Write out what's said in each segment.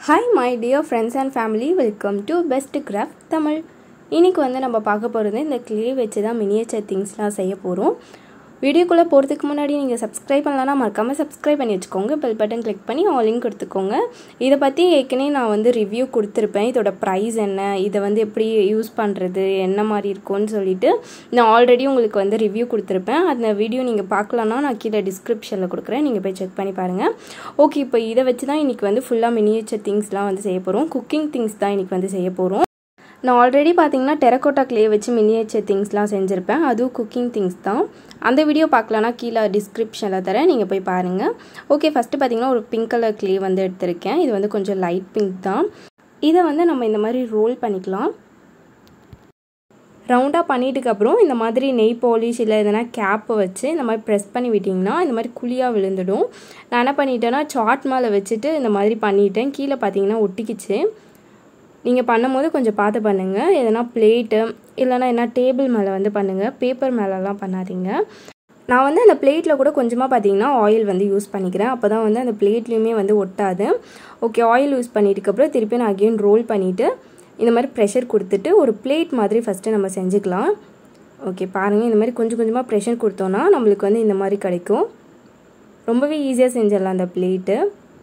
hi my dear friends and family welcome to best craft Tamil இன்றைக்கி வந்து நம்ம பார்க்க போகிறது இந்த கிளே வச்சு தான் மினியேச்சர் திங்ஸ்லாம் செய்ய போகிறோம் வீடியோக்குள்ளே போகிறதுக்கு முன்னாடி நீங்கள் சப்ஸ்கிரைப் பண்ணலன்னா மறக்காமல் சப்ஸ்கிரைப் பண்ணி வச்சுக்கோங்க பெல் பட்டன் கிளிக் பண்ணி ஆலிங் கொடுத்துக்கோங்க இதை பற்றி ஏற்கனவே நான் வந்து ரிவ்யூ கொடுத்துருப்பேன் இதோட ப்ரைஸ் என்ன இதை வந்து எப்படி யூஸ் பண்ணுறது என்ன மாதிரி இருக்கும்னு சொல்லிட்டு நான் ஆல்ரெடி உங்களுக்கு வந்து ரிவ்யூ கொடுத்துருப்பேன் அந்த வீடியோ நீங்கள் பார்க்கலன்னா நான் கீழே டிஸ்கிரிப்ஷனில் கொடுக்குறேன் நீங்கள் போய் செக் பண்ணி பாருங்கள் ஓகே இப்போ இதை வச்சு தான் இன்றைக்கி வந்து ஃபுல்லாக மினியேச்சர் திங்ஸ்லாம் வந்து செய்ய போகிறோம் குக்கிங் திங்ஸ் தான் இன்றைக்கி வந்து செய்ய போகிறோம் நான் ஆல்ரெடி பார்த்தீங்கன்னா டெரக்கோட்டா கிளே வச்சு மினியேச்சர் திங்ஸ்லாம் செஞ்சுருப்பேன் அதுவும் குக்கிங் திங்ஸ் தான் அந்த வீடியோ பார்க்கலன்னா கீழே டிஸ்கிரிப்ஷனில் தரேன் நீங்கள் போய் பாருங்கள் ஓகே ஃபஸ்ட்டு பார்த்தீங்கன்னா ஒரு பிங்க் கலர் கிளே வந்து எடுத்திருக்கேன் இது வந்து கொஞ்சம் லைட் பிங்க் தான் இதை வந்து நம்ம இந்த மாதிரி ரோல் பண்ணிக்கலாம் ரவுண்டாக பண்ணிட்டுக்கப்புறம் இந்த மாதிரி நெய் பாலிஷ் இல்லை எதனா கேப்பை வச்சு இந்த மாதிரி ப்ரெஸ் பண்ணி விட்டிங்கன்னா இந்த மாதிரி குழியாக விழுந்துடும் நான் என்ன பண்ணிட்டேன்னா சாட் மேலே வச்சுட்டு இந்த மாதிரி பண்ணிட்டேன் கீழே பார்த்தீங்கன்னா ஒட்டிக்கிச்சு நீங்கள் பண்ணும்போது கொஞ்சம் பார்த்து பண்ணுங்கள் எதனா பிளேட்டு இல்லைனா என்ன டேபிள் மேலே வந்து பண்ணுங்கள் பேப்பர் மேலெலாம் பண்ணாதீங்க நான் வந்து அந்த பிளேட்டில் கூட கொஞ்சமாக பார்த்தீங்கன்னா ஆயில் வந்து யூஸ் பண்ணிக்கிறேன் அப்போ தான் வந்து அந்த பிளேட்லேயுமே வந்து ஒட்டாது ஓகே ஆயில் யூஸ் பண்ணிட்டுக்கப்புறம் திருப்பி நான் அகெயின் ரோல் பண்ணிவிட்டு இந்த மாதிரி ப்ரெஷர் கொடுத்துட்டு ஒரு பிளேட் மாதிரி ஃபஸ்ட்டு நம்ம செஞ்சுக்கலாம் ஓகே பாருங்கள் இந்த மாதிரி கொஞ்சம் கொஞ்சமாக ப்ரெஷர் கொடுத்தோன்னா நம்மளுக்கு வந்து இந்த மாதிரி கிடைக்கும் ரொம்பவே ஈஸியாக செஞ்சிடலாம் அந்த பிளேட்டு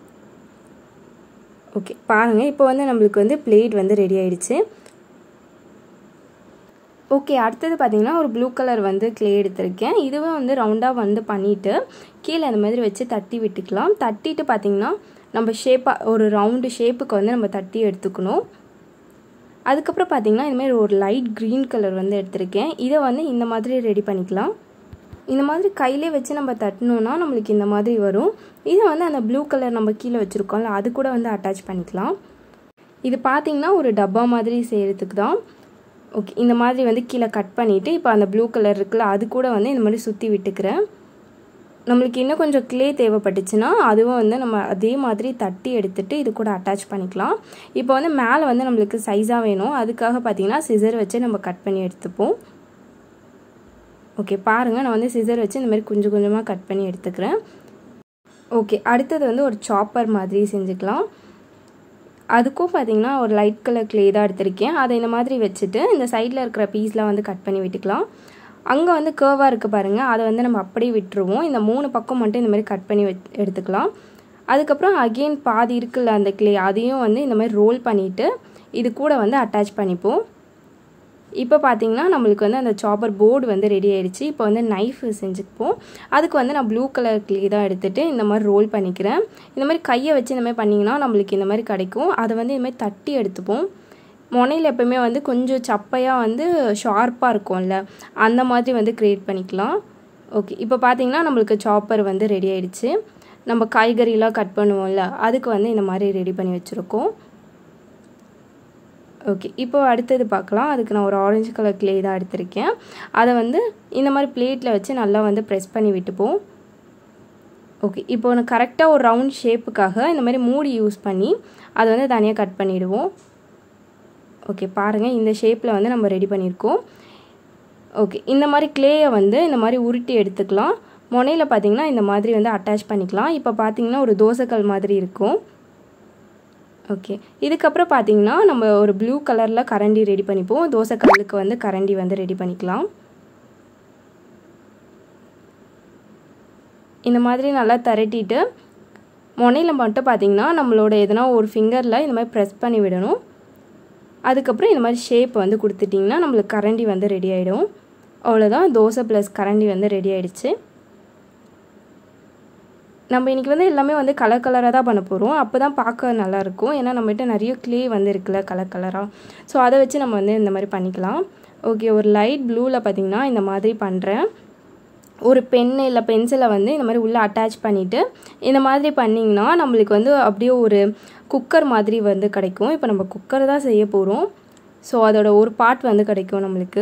ஓகே பாருங்கள் இப்போ வந்து நம்மளுக்கு வந்து பிளேட் வந்து ரெடி ஆயிடுச்சு ஓகே அடுத்தது பார்த்திங்கன்னா ஒரு ப்ளூ கலர் வந்து கிளே எடுத்திருக்கேன் இதுவும் வந்து ரவுண்டாக வந்து பண்ணிவிட்டு கீழே அந்த மாதிரி வச்சு தட்டி விட்டுக்கலாம் தட்டிட்டு பார்த்திங்கன்னா நம்ம ஷேப்பாக ஒரு ரவுண்டு ஷேப்புக்கு வந்து நம்ம தட்டி எடுத்துக்கணும் அதுக்கப்புறம் பார்த்திங்கன்னா இதுமாதிரி ஒரு லைட் க்ரீன் கலர் வந்து எடுத்திருக்கேன் இதை வந்து இந்த மாதிரி ரெடி பண்ணிக்கலாம் இந்த மாதிரி கையிலே வச்சு நம்ம தட்டினோன்னா நம்மளுக்கு இந்த மாதிரி வரும் இதை வந்து அந்த ப்ளூ கலர் நம்ம கீழே வச்சுருக்கோம்ல அது கூட வந்து அட்டாச் பண்ணிக்கலாம் இது பார்த்திங்கன்னா ஒரு டப்பா மாதிரி செய்கிறதுக்கு தான் ஓகே இந்த மாதிரி வந்து கீழே கட் பண்ணிவிட்டு இப்போ அந்த ப்ளூ கலர் இருக்குல்ல அது கூட வந்து இந்த மாதிரி சுற்றி விட்டுக்கிறேன் நம்மளுக்கு இன்னும் கொஞ்சம் கிளே தேவைப்பட்டுச்சுன்னா அதுவும் வந்து நம்ம அதே மாதிரி தட்டி எடுத்துகிட்டு இது கூட அட்டாச் பண்ணிக்கலாம் இப்போ வந்து மேலே வந்து நம்மளுக்கு சைஸாக வேணும் அதுக்காக பார்த்திங்கன்னா சிசர் வச்சு நம்ம கட் பண்ணி எடுத்துப்போம் ஓகே பாருங்கள் நான் வந்து சிசர் வச்சு இந்த மாதிரி கொஞ்சம் கொஞ்சமாக கட் பண்ணி எடுத்துக்கிறேன் ஓகே அடுத்தது வந்து ஒரு சாப்பர் மாதிரி செஞ்சுக்கலாம் அதுக்கும் பார்த்திங்கன்னா ஒரு லைட் கலர் க்ளே தான் எடுத்திருக்கேன் அதை இந்த மாதிரி வச்சுட்டு இந்த சைடில் இருக்கிற பீஸ்லாம் வந்து கட் பண்ணி விட்டுக்கலாம் அங்கே வந்து கேர்வாக இருக்குது பாருங்கள் அதை வந்து நம்ம அப்படியே விட்டுருவோம் இந்த மூணு பக்கம் மட்டும் இந்த மாதிரி கட் பண்ணி எடுத்துக்கலாம் அதுக்கப்புறம் அகெயின் பாதி இருக்குல்ல அந்த க்ளே அதையும் வந்து இந்த மாதிரி ரோல் பண்ணிவிட்டு இது கூட வந்து அட்டாச் பண்ணிப்போம் இப்போ பார்த்தீங்கன்னா நம்மளுக்கு வந்து அந்த சாப்பர் போர்டு வந்து ரெடி ஆகிடுச்சு இப்போ வந்து நைஃப் செஞ்சுப்போம் அதுக்கு வந்து நான் ப்ளூ கலர் கிளே தான் எடுத்துகிட்டு இந்த மாதிரி ரோல் பண்ணிக்கிறேன் இந்த மாதிரி கையை வச்சு இந்த மாதிரி பண்ணிங்கன்னா நம்மளுக்கு இந்த மாதிரி கிடைக்கும் அதை வந்து இந்த மாதிரி தட்டி எடுத்துப்போம் முனையில் எப்போவுமே வந்து கொஞ்சம் சப்பையாக வந்து ஷார்ப்பாக இருக்கும்ல அந்த மாதிரி வந்து க்ரியேட் பண்ணிக்கலாம் ஓகே இப்போ பார்த்தீங்கன்னா நம்மளுக்கு சாப்பர் வந்து ரெடி ஆகிடுச்சு நம்ம காய்கறிலாம் கட் பண்ணுவோம்ல அதுக்கு வந்து இந்த மாதிரி ரெடி பண்ணி வச்சுருக்கோம் ஓகே இப்போ அடுத்தது பார்க்கலாம் அதுக்கு நான் ஒரு ஆரஞ்சு கலர் கிளே தான் எடுத்திருக்கேன் அதை வந்து இந்த மாதிரி பிளேட்டில் வச்சு நல்லா வந்து ப்ரெஸ் பண்ணி விட்டுப்போம் ஓகே இப்போ ஒன்று கரெக்டாக ஒரு ரவுண்ட் ஷேப்புக்காக இந்த மாதிரி மூடி யூஸ் பண்ணி அதை வந்து தனியாக கட் பண்ணிவிடுவோம் ஓகே பாருங்கள் இந்த ஷேப்பில் வந்து நம்ம ரெடி பண்ணியிருக்கோம் ஓகே இந்த மாதிரி கிளேயை வந்து இந்த மாதிரி உருட்டி எடுத்துக்கலாம் முனையில் பார்த்திங்கன்னா இந்த மாதிரி வந்து அட்டாச் பண்ணிக்கலாம் இப்போ பார்த்திங்கன்னா ஒரு தோசைக்கல் மாதிரி இருக்கும் ஓகே இதுக்கப்புறம் பார்த்தீங்கன்னா நம்ம ஒரு ப்ளூ கலரில் கரண்டி ரெடி பண்ணிப்போம் தோசை கல்லுக்கு வந்து கரண்டி வந்து ரெடி பண்ணிக்கலாம் இந்த மாதிரி நல்லா திரட்டிட்டு முனையில் மட்டும் பார்த்திங்கன்னா நம்மளோட எதனா ஒரு ஃபிங்கரில் இந்த மாதிரி ப்ரெஸ் பண்ணி விடணும் அதுக்கப்புறம் இந்த மாதிரி ஷேப் வந்து கொடுத்துட்டிங்கன்னா நம்மளுக்கு கரண்டி வந்து ரெடி ஆகிடும் அவ்வளோதான் தோசை ப்ளஸ் கரண்டி வந்து ரெடி ஆகிடுச்சு நம்ம இன்றைக்கி வந்து எல்லாமே வந்து கலர் கலராக தான் பண்ண போகிறோம் அப்போ தான் பார்க்க நல்லாயிருக்கும் ஏன்னா நம்மகிட்ட நிறைய க்ளே வந்து இருக்குல்ல கலர் கலராக ஸோ அதை வச்சு நம்ம வந்து இந்த மாதிரி பண்ணிக்கலாம் ஓகே ஒரு லைட் ப்ளூவில் பார்த்திங்கன்னா இந்த மாதிரி பண்ணுறேன் ஒரு பென்னு இல்லை பென்சிலை வந்து இந்த மாதிரி உள்ளே அட்டாச் பண்ணிவிட்டு இந்த மாதிரி பண்ணிங்கன்னா நம்மளுக்கு வந்து அப்படியே ஒரு குக்கர் மாதிரி வந்து கிடைக்கும் இப்போ நம்ம குக்கர் தான் செய்ய போகிறோம் ஸோ அதோட ஒரு பார்ட் வந்து கிடைக்கும் நம்மளுக்கு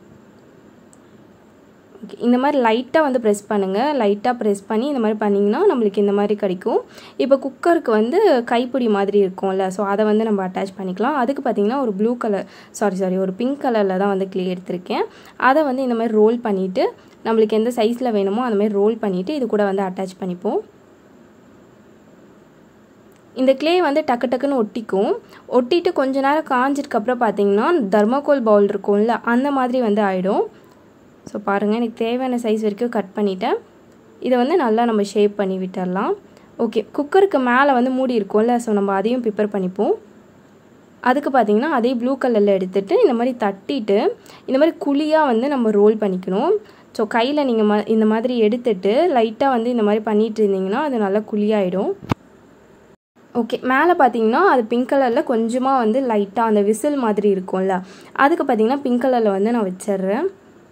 ஓகே இந்த மாதிரி லைட்டாக வந்து ப்ரெஸ் பண்ணுங்கள் லைட்டாக ப்ரெஸ் பண்ணி இந்த மாதிரி பண்ணிங்கன்னா நம்மளுக்கு இந்த மாதிரி கிடைக்கும் இப்போ குக்கருக்கு வந்து கைப்பிடி மாதிரி இருக்கும்ல ஸோ அதை வந்து நம்ம அட்டாச் பண்ணிக்கலாம் அதுக்கு பார்த்திங்கன்னா ஒரு ப்ளூ கலர் சாரி சாரி ஒரு பிங்க் கலரில் தான் வந்து கிளே எடுத்திருக்கேன் அதை வந்து இந்த மாதிரி ரோல் பண்ணிவிட்டு நம்மளுக்கு எந்த சைஸில் வேணுமோ அந்த மாதிரி ரோல் பண்ணிவிட்டு இது கூட வந்து அட்டாச் பண்ணிப்போம் இந்த க்ளே வந்து டக்கு டக்குன்னு ஒட்டிக்கும் ஒட்டிட்டு கொஞ்ச நேரம் காஞ்சதுக்கப்புறம் பார்த்தீங்கன்னா தர்மாக்கோல் பவுல் இருக்கும்ல அந்த மாதிரி வந்து ஆகிடும் ஸோ பாருங்கள் எனக்கு தேவையான சைஸ் வரைக்கும் கட் பண்ணிவிட்டேன் இதை வந்து நல்லா நம்ம ஷேப் பண்ணி விட்டுடலாம் ஓகே குக்கருக்கு மேலே வந்து மூடி இருக்கும்ல ஸோ நம்ம அதையும் ப்ரிப்பேர் பண்ணிப்போம் அதுக்கு பார்த்திங்கன்னா அதே ப்ளூ கலரில் எடுத்துகிட்டு இந்த மாதிரி தட்டிட்டு இந்த மாதிரி குழியாக வந்து நம்ம ரோல் பண்ணிக்கணும் ஸோ கையில் நீங்கள் ம இந்த மாதிரி எடுத்துட்டு லைட்டாக வந்து இந்த மாதிரி பண்ணிகிட்டு இருந்தீங்கன்னா அது நல்லா குழியாயிடும் ஓகே மேலே பார்த்தீங்கன்னா அது பிங்க் கலரில் கொஞ்சமாக வந்து லைட்டாக அந்த விசில் மாதிரி இருக்கும்ல அதுக்கு பார்த்தீங்கன்னா பிங்க் கலரில் வந்து நான் வச்சிட்றேன்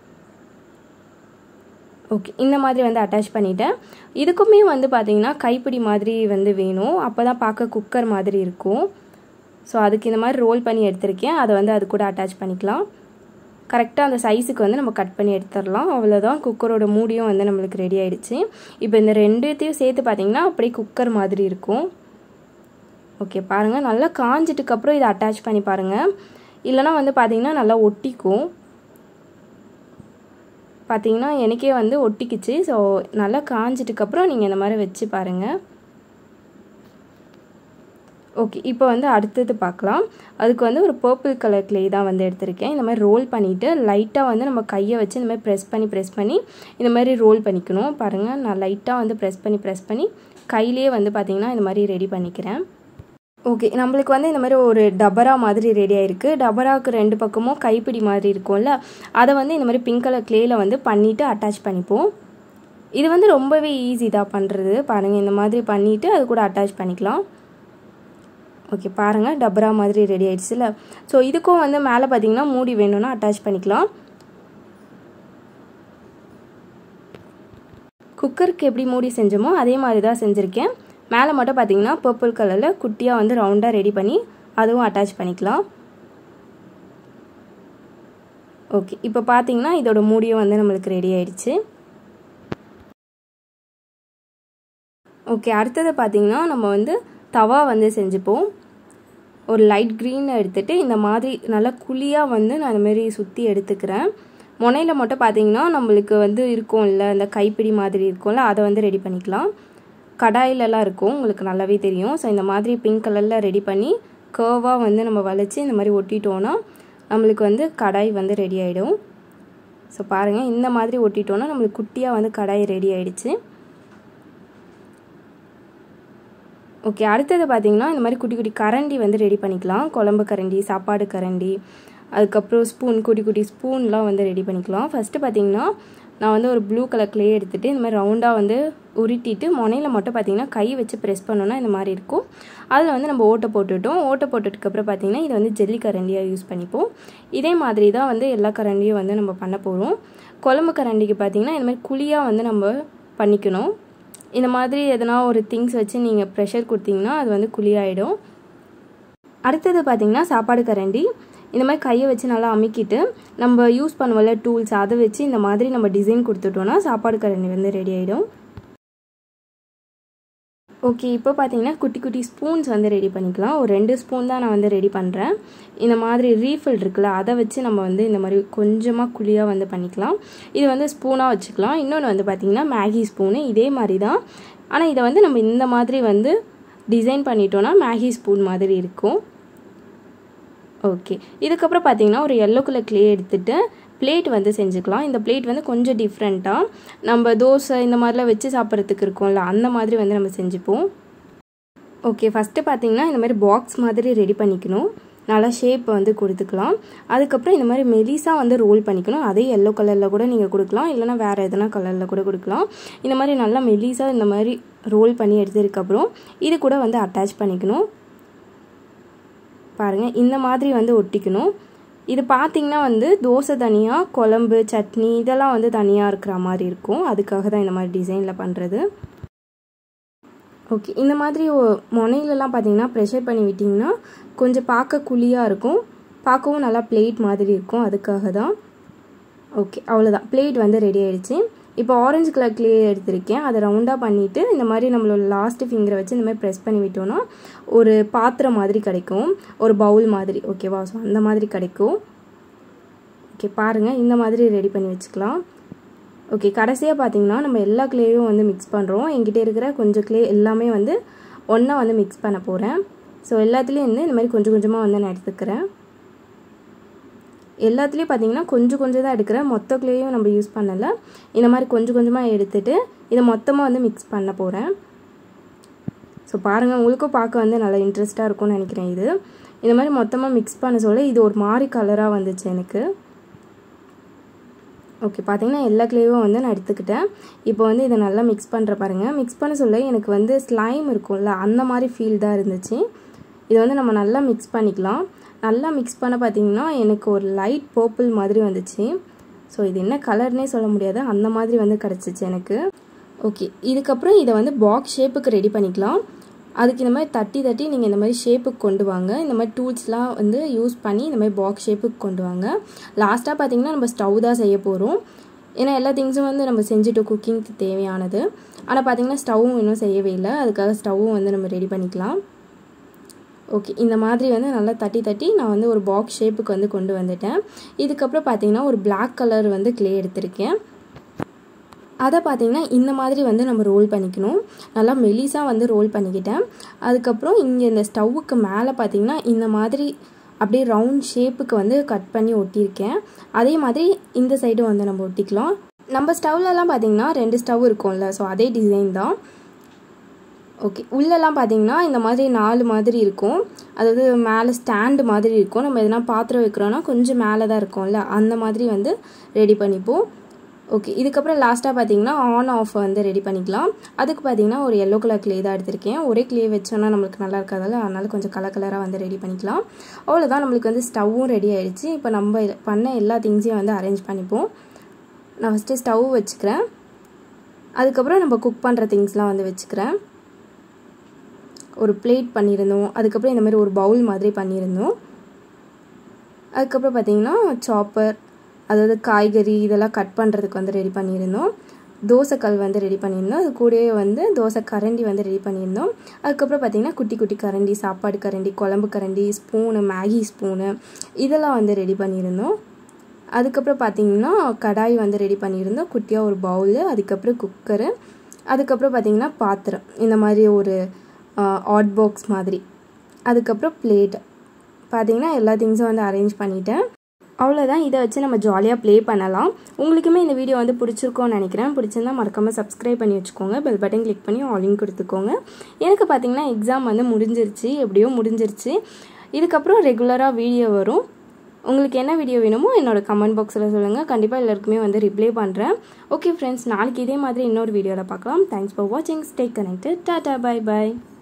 ஓகே இந்த மாதிரி வந்து அட்டாச் பண்ணிட்டேன் இதுக்குமே வந்து பார்த்திங்கன்னா கைப்பிடி மாதிரி வந்து வேணும் அப்போ தான் பார்க்க குக்கர் மாதிரி இருக்கும் ஸோ அதுக்கு இந்த மாதிரி ரோல் பண்ணி எடுத்திருக்கேன் அதை வந்து அது கூட அட்டாச் பண்ணிக்கலாம் கரெக்டாக அந்த சைஸுக்கு வந்து நம்ம கட் பண்ணி எடுத்துடலாம் அவ்வளோதான் குக்கரோட மூடியும் வந்து நம்மளுக்கு ரெடி ஆகிடுச்சு இப்போ இந்த ரெண்டுத்தையும் சேர்த்து பார்த்திங்கன்னா அப்படியே குக்கர் மாதிரி இருக்கும் ஓகே பாருங்கள் நல்லா காஞ்சிட்டுக்கப்புறம் இதை அட்டாச் பண்ணி பாருங்கள் இல்லைனா வந்து பார்த்திங்கன்னா நல்லா ஒட்டிக்கும் பார்த்தீங்கன்னா எனக்கே வந்து ஒட்டிக்குச்சு ஸோ நல்லா காஞ்சிட்டுக்கப்புறம் நீங்கள் இந்த மாதிரி வச்சு பாருங்கள் ஓகே இப்போ வந்து அடுத்தது பார்க்கலாம் அதுக்கு வந்து ஒரு பர்பிள் கலர் க்ளே தான் வந்து எடுத்திருக்கேன் இந்த மாதிரி ரோல் பண்ணிவிட்டு லைட்டாக வந்து நம்ம கையை வச்சு இந்த மாதிரி ப்ரெஸ் பண்ணி ப்ரெஸ் பண்ணி இந்த மாதிரி ரோல் பண்ணிக்கணும் பாருங்கள் நான் லைட்டாக வந்து ப்ரெஸ் பண்ணி ப்ரெஸ் பண்ணி கையிலே வந்து பார்த்திங்கன்னா இந்த மாதிரி ரெடி பண்ணிக்கிறேன் ஓகே நம்மளுக்கு வந்து இந்த மாதிரி ஒரு டபரா மாதிரி ரெடி ஆயிருக்கு டபராவுக்கு ரெண்டு பக்கமும் கைப்பிடி மாதிரி இருக்கும்ல அதை வந்து இந்த மாதிரி பிங்க் கலர் க்ளேயில் வந்து பண்ணிவிட்டு அட்டாச் பண்ணிப்போம் இது வந்து ரொம்பவே ஈஸி தான் பண்ணுறது பாருங்கள் இந்த மாதிரி பண்ணிவிட்டு அது கூட அட்டாச் பண்ணிக்கலாம் ஓகே பாருங்கள் டபரா மாதிரி ரெடி ஆயிடுச்சுல ஸோ இதுக்கும் வந்து மேலே பார்த்தீங்கன்னா மூடி வேணும்னா அட்டாச் பண்ணிக்கலாம் குக்கருக்கு எப்படி மூடி செஞ்சோமோ அதே மாதிரி தான் செஞ்சுருக்கேன் மேலே மட்டும் பார்த்தீங்கன்னா பர்பிள் கலரில் குட்டியாக வந்து ரவுண்டாக ரெடி பண்ணி அதுவும் அட்டாச் பண்ணிக்கலாம் ஓகே இப்போ பார்த்தீங்கன்னா இதோட மூடியும் வந்து நம்மளுக்கு ரெடி ஆயிடுச்சு ஓகே அடுத்தது பார்த்தீங்கன்னா நம்ம வந்து தவா வந்து செஞ்சுப்போம் ஒரு லைட் க்ரீன் எடுத்துகிட்டு இந்த மாதிரி நல்லா குழியாக வந்து நான் இந்தமாரி சுற்றி எடுத்துக்கிறேன் முனையில் மட்டும் பார்த்தீங்கன்னா நம்மளுக்கு வந்து இருக்கும்ல இந்த கைப்பிடி மாதிரி இருக்கும்ல அதை வந்து ரெடி பண்ணிக்கலாம் கடாயிலலாம் இருக்கும் உங்களுக்கு நல்லாவே தெரியும் ஸோ இந்த மாதிரி பிங்க் கலரில் ரெடி பண்ணி கர்வாக வந்து நம்ம வளைச்சி இந்த மாதிரி ஒட்டிட்டோன்னா நம்மளுக்கு வந்து கடாய் வந்து ரெடி ஆகிடும் ஸோ பாருங்கள் இந்த மாதிரி ஒட்டிட்டோன்னா நம்மளுக்கு குட்டியாக வந்து கடாய் ரெடி ஆகிடுச்சு ஓகே அடுத்தது பார்த்திங்கன்னா இந்த மாதிரி குட்டி குட்டி கரண்டி வந்து ரெடி பண்ணிக்கலாம் குழம்பு கரண்டி சாப்பாடு கரண்டி அதுக்கப்புறம் ஸ்பூன் குட்டி குட்டி ஸ்பூன்லாம் வந்து ரெடி பண்ணிக்கலாம் ஃபஸ்ட்டு பார்த்திங்கன்னா நான் வந்து ஒரு ப்ளூ கலர் க்ளே எடுத்துகிட்டு இந்த மாதிரி ரவுண்டாக வந்து உருட்டிட்டு முனையில் மட்டும் பார்த்திங்கன்னா கை வச்சு ப்ரெஸ் பண்ணோன்னா இந்த மாதிரி இருக்கும் அதில் வந்து நம்ம ஓட்டை போட்டுவிட்டோம் ஓட்டை போட்டதுக்கப்புறம் பார்த்திங்கன்னா இதை வந்து ஜெல்லி கரண்டியாக யூஸ் பண்ணிப்போம் இதே மாதிரி தான் வந்து எல்லா கரண்டியும் வந்து நம்ம பண்ண போகிறோம் குழம்பு கரண்டிக்கு பார்த்திங்கன்னா இந்த மாதிரி குழியாக வந்து நம்ம பண்ணிக்கணும் இந்த மாதிரி எதனா ஒரு திங்ஸ் வச்சு நீங்கள் ப்ரெஷர் கொடுத்தீங்கன்னா அது வந்து குழியாயிடும் அடுத்தது பார்த்திங்கன்னா சாப்பாடு கரண்டி இந்த மாதிரி கையை வச்சு நல்லா அமுக்கிட்டு நம்ம யூஸ் பண்ணுவோம்ல டூல்ஸ் அதை வச்சு இந்த மாதிரி நம்ம டிசைன் கொடுத்துட்டோன்னா சாப்பாடு கரண்டி வந்து ரெடி ஆகிடும் ஓகே இப்போ பார்த்தீங்கன்னா குட்டி குட்டி ஸ்பூன்ஸ் வந்து ரெடி பண்ணிக்கலாம் ஒரு ரெண்டு ஸ்பூன் தான் நான் வந்து ரெடி பண்ணுறேன் இந்த மாதிரி ரீஃபில் இருக்குல்ல அதை வச்சு நம்ம வந்து இந்த மாதிரி கொஞ்சமாக குழியாக வந்து பண்ணிக்கலாம் இது வந்து ஸ்பூனாக வச்சுக்கலாம் இன்னொன்று வந்து பார்த்திங்கன்னா மேகி ஸ்பூனு இதே மாதிரி தான் ஆனால் இதை வந்து நம்ம இந்த மாதிரி வந்து டிசைன் பண்ணிட்டோன்னா மேகி ஸ்பூன் மாதிரி இருக்கும் ஓகே இதுக்கப்புறம் பார்த்தீங்கன்னா ஒரு எல்லோ கலர் க்ளே எடுத்துகிட்டு பிளேட் வந்து செஞ்சுக்கலாம் இந்த பிளேட் வந்து கொஞ்சம் டிஃப்ரெண்ட்டாக நம்ம தோசை இந்த மாதிரிலாம் வச்சு சாப்பிட்றதுக்கு இருக்கும்ல அந்த மாதிரி வந்து நம்ம செஞ்சுப்போம் ஓகே ஃபஸ்ட்டு பார்த்தீங்கன்னா இந்த மாதிரி பாக்ஸ் மாதிரி ரெடி பண்ணிக்கணும் நல்லா ஷேப் வந்து கொடுத்துக்கலாம் அதுக்கப்புறம் இந்த மாதிரி மெலிசாக வந்து ரோல் பண்ணிக்கணும் அதே எல்லோ கலரில் கூட நீங்கள் கொடுக்கலாம் இல்லைனா வேறு எதனா கலரில் கூட கொடுக்கலாம் இந்த மாதிரி நல்லா மெலிசாக இந்த மாதிரி ரோல் பண்ணி எடுத்ததுக்கப்புறம் இது கூட வந்து அட்டாச் பண்ணிக்கணும் பாருங்கள் இந்த மாதிரி வந்து ஒட்டிக்கணும் இது பார்த்திங்கன்னா வந்து தோசை தனியாக குழம்பு சட்னி இதெல்லாம் வந்து தனியாக இருக்கிற மாதிரி இருக்கும் அதுக்காக தான் இந்த மாதிரி டிசைனில் பண்ணுறது ஓகே இந்த மாதிரி முனையிலலாம் பார்த்தீங்கன்னா ப்ரெஷர் பண்ணி விட்டிங்கன்னா கொஞ்சம் பார்க்க குழியாக இருக்கும் பார்க்கவும் நல்லா பிளேட் மாதிரி இருக்கும் அதுக்காக தான் ஓகே அவ்வளோதான் பிளேட் வந்து ரெடி ஆகிடுச்சு இப்போ ஆரஞ்சு கலர் கிளே எடுத்திருக்கேன் அதை ரவுண்டாக பண்ணிவிட்டு இந்த மாதிரி நம்மளோட லாஸ்ட்டு ஃபிங்கரை வச்சு இந்த மாதிரி ப்ரெஸ் பண்ணி விட்டோன்னா ஒரு பாத்திரம் மாதிரி கிடைக்கும் ஒரு பவுல் மாதிரி ஓகேவா ஸோ அந்த மாதிரி கிடைக்கும் ஓகே பாருங்கள் இந்த மாதிரி ரெடி பண்ணி வச்சுக்கலாம் ஓகே கடைசியாக பார்த்தீங்கன்னா நம்ம எல்லா கிளேயும் வந்து மிக்ஸ் பண்ணுறோம் என்கிட்ட இருக்கிற கொஞ்சம் கிளே எல்லாமே வந்து ஒன்றா வந்து மிக்ஸ் பண்ண போகிறேன் ஸோ எல்லாத்துலேயும் வந்து இந்த மாதிரி கொஞ்சம் கொஞ்சமாக வந்து நான் எடுத்துக்கிறேன் எல்லாத்துலேயும் பார்த்தீங்கன்னா கொஞ்சம் கொஞ்சம் தான் எடுக்கிறேன் மொத்த கிளேயும் நம்ம யூஸ் பண்ணலை இந்த மாதிரி கொஞ்சம் கொஞ்சமாக எடுத்துகிட்டு இதை மொத்தமாக வந்து மிக்ஸ் பண்ண போகிறேன் ஸோ பாருங்கள் உங்களுக்கும் பார்க்க வந்து நல்லா இன்ட்ரெஸ்ட்டாக இருக்கும்னு நினைக்கிறேன் இது இந்த மாதிரி மொத்தமாக மிக்ஸ் பண்ண சொல்ல இது ஒரு மாதிரி கலராக வந்துச்சு எனக்கு ஓகே பார்த்தீங்கன்னா எல்லா கிளேவும் வந்து நான் எடுத்துக்கிட்டேன் இப்போ வந்து இதை நல்லா மிக்ஸ் பண்ணுற பாருங்கள் மிக்ஸ் பண்ண சொல்ல எனக்கு வந்து ஸ்லைம் இருக்கும்ல அந்த மாதிரி ஃபீல் தான் இருந்துச்சு இதை வந்து நம்ம நல்லா மிக்ஸ் பண்ணிக்கலாம் நல்லா மிக்ஸ் பண்ண பார்த்தீங்கன்னா எனக்கு ஒரு லைட் பர்பிள் மாதிரி வந்துச்சு ஸோ இது என்ன கலர்னே சொல்ல முடியாது அந்த மாதிரி வந்து கிடச்சிச்சு எனக்கு ஓகே இதுக்கப்புறம் இதை வந்து பாக்ஸ் ஷேப்புக்கு ரெடி பண்ணிக்கலாம் அதுக்கு இந்த மாதிரி தட்டி தட்டி நீங்கள் இந்த மாதிரி ஷேப்புக்கு கொண்டு வாங்க இந்த மாதிரி டூல்ஸ்லாம் வந்து யூஸ் பண்ணி இந்த மாதிரி பாக்ஸ் ஷேப்புக்கு கொண்டு வாங்க லாஸ்ட்டாக பார்த்தீங்கன்னா நம்ம ஸ்டவ் தான் செய்ய போகிறோம் ஏன்னா எல்லா திங்ஸும் வந்து நம்ம செஞ்சுட்டோம் குக்கிங்க்கு தேவையானது ஆனால் பார்த்தீங்கன்னா ஸ்டவ்வும் இன்னும் செய்யவே இல்லை அதுக்காக ஸ்டவ்வும் வந்து நம்ம ரெடி பண்ணிக்கலாம் ஓகே இந்த மாதிரி வந்து நல்லா தட்டி தட்டி நான் வந்து ஒரு பாக்ஸ் ஷேப்புக்கு வந்து கொண்டு வந்துட்டேன் இதுக்கப்புறம் பார்த்தீங்கன்னா ஒரு பிளாக் கலர் வந்து க்ளே எடுத்திருக்கேன் அதை பார்த்திங்கன்னா இந்த மாதிரி வந்து நம்ம ரோல் பண்ணிக்கணும் நல்லா மெலிசாக வந்து ரோல் பண்ணிக்கிட்டேன் அதுக்கப்புறம் இங்கே இந்த ஸ்டவ்வுக்கு மேலே பார்த்திங்கன்னா இந்த மாதிரி அப்படியே ரவுண்ட் ஷேப்புக்கு வந்து கட் பண்ணி ஒட்டியிருக்கேன் அதே மாதிரி இந்த சைடும் வந்து நம்ம ஒட்டிக்கலாம் நம்ம ஸ்டவ்லலாம் பார்த்திங்கன்னா ரெண்டு ஸ்டவ் இருக்கும்ல ஸோ அதே டிசைன் தான் ஓகே உள்ளெல்லாம் பார்த்தீங்கன்னா இந்த மாதிரி நாலு மாதிரி இருக்கும் அதாவது மேலே ஸ்டாண்டு மாதிரி இருக்கும் நம்ம எதனா பாத்திரம் வைக்கிறோன்னா கொஞ்சம் மேலே தான் இருக்கும்ல அந்த மாதிரி வந்து ரெடி பண்ணிப்போம் ஓகே இதுக்கப்புறம் லாஸ்ட்டாக பார்த்தீங்கன்னா ஆன் ஆஃப் வந்து ரெடி பண்ணிக்கலாம் அதுக்கு பார்த்தீங்கன்னா ஒரு எல்லோ கலர் க்ளே தான் எடுத்திருக்கேன் ஒரே க்ளே வச்சோன்னா நம்மளுக்கு நல்லா இருக்காதால அதனால் கொஞ்சம் கலர் கலராக வந்து ரெடி பண்ணிக்கலாம் அவ்வளோதான் நம்மளுக்கு வந்து ஸ்டவ்வும் ரெடி ஆகிடுச்சு இப்போ நம்ம பண்ண எல்லா திங்ஸையும் வந்து அரேஞ்ச் பண்ணிப்போம் நான் ஃபஸ்ட்டு ஸ்டவ் வச்சுக்கிறேன் அதுக்கப்புறம் நம்ம குக் பண்ணுற திங்ஸ்லாம் வந்து வச்சுக்கிறேன் ஒரு பிளேட் பண்ணியிருந்தோம் அதுக்கப்புறம் இந்த மாதிரி ஒரு பவுல் மாதிரி பண்ணியிருந்தோம் அதுக்கப்புறம் பார்த்திங்கன்னா சாப்பர் அதாவது காய்கறி இதெல்லாம் கட் பண்ணுறதுக்கு வந்து ரெடி பண்ணியிருந்தோம் தோசைக்கல் வந்து ரெடி பண்ணியிருந்தோம் அது கூடவே வந்து தோசை கரண்டி வந்து ரெடி பண்ணியிருந்தோம் அதுக்கப்புறம் பார்த்திங்கன்னா குட்டி குட்டி கரண்டி சாப்பாடு கரண்டி குழம்பு கரண்டி ஸ்பூனு மேகி ஸ்பூனு இதெல்லாம் வந்து ரெடி பண்ணியிருந்தோம் அதுக்கப்புறம் பார்த்திங்கன்னா கடாய் வந்து ரெடி பண்ணியிருந்தோம் குட்டியாக ஒரு பவுலு அதுக்கப்புறம் குக்கரு அதுக்கப்புறம் பார்த்திங்கன்னா பாத்திரம் இந்த மாதிரி ஒரு ஆட் பாக்ஸ் மாதிரி அதுக்கப்புறம் பிளேட் பார்த்தீங்கன்னா எல்லா திங்ஸும் வந்து அரேஞ்ச் பண்ணிட்டேன் அவ்வளோதான் இதை வச்சு நம்ம ஜாலியாக ப்ளே பண்ணலாம் உங்களுக்குமே இந்த வீடியோ வந்து பிடிச்சிருக்கோன்னு நினைக்கிறேன் பிடிச்சிருந்தா மறக்காமல் சப்ஸ்கிரைப் பண்ணி வச்சுக்கோங்க பெல் பட்டன் கிளிக் பண்ணி ஆலிங் கொடுத்துக்கோங்க எனக்கு பார்த்தீங்கன்னா எக்ஸாம் வந்து முடிஞ்சிருச்சு எப்படியோ முடிஞ்சிருச்சு இதுக்கப்புறம் ரெகுலராக வீடியோ வரும் உங்களுக்கு என்ன வீடியோ வேணுமோ என்னோடய கமெண்ட் பாக்ஸில் சொல்லுங்கள் கண்டிப்பாக எல்லாருக்குமே வந்து ரிப்ளை பண்ணுறேன் ஓகே ஃப்ரெண்ட்ஸ் நாளைக்கு இதே மாதிரி இன்னொரு வீடியோவில் பார்க்கலாம் தேங்க்ஸ் ஃபார் வாட்சிங் ஸ்டே கனெக்டட் டாட்டா பை பாய்